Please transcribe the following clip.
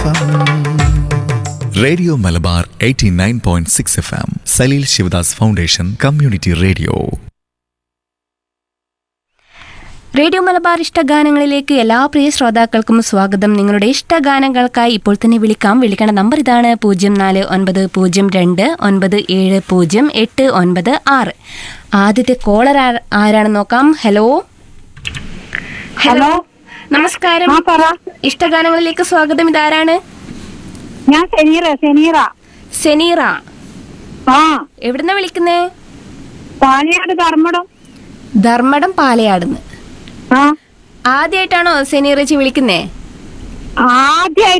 M radio Malabar 89.6 point six F M Saleel Sivadas foundation community radio radio Malabar ഇഷ്ടഗാനങ്ങളിലേക്ക് എല്ലാ പ്രിയ ശ്രോതാക്കൾക്കും സ്വാഗതം നിങ്ങളുടെ ഇഷ്ടഗാനങ്ങൾക്കായി ഇപ്പോൾ തന്നെ വിളിക്കാം വിളിക്കേണ്ട നമ്പർ ഇതാണ് പൂജ്യം നാല് ഒൻപത് പൂജ്യം രണ്ട് ഒൻപത് ഏഴ് പൂജ്യം എട്ട് ഒൻപത് ആറ് ആദ്യത്തെ കോളർ ആരാണെന്ന് നോക്കാം ഹലോ ഹലോ നമസ്കാരം ആ പറ ഇഷ്ടഗാനങ്ങളിലേക്ക് സ്വാഗതം ഇതാരാണ് ഞാൻ സെനീറ സെനീറ സെനീറ ആ എവിടുന്ന വിളിക്കുന്നേ പാലയാട് ധർമ്മടം ധർമ്മടം പാലയാടുന്ന് ആ ആദ്യമായിട്ടാണോ സെനീറച്ചി വിളിക്കുന്നേ ആദ്യമായിട്ട്